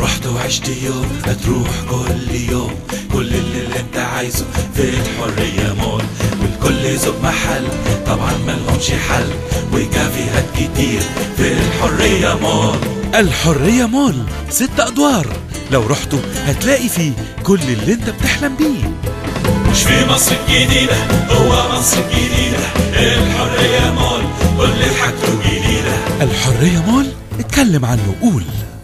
رحت وعشت يوم هتروح كل يوم كل اللي, اللي انت عايزه في الحرية مول والكل ذوق محل طبعا ملهمش حل وكافيهات كتير في الحرية مول الحرية مول ست أدوار لو رحتوا هتلاقي فيه كل اللي انت بتحلم بيه مش في مصر الجديدة هو مصر الجديدة الحرية مول كل حاجته جديدة الحرية مول اتكلم عنه قول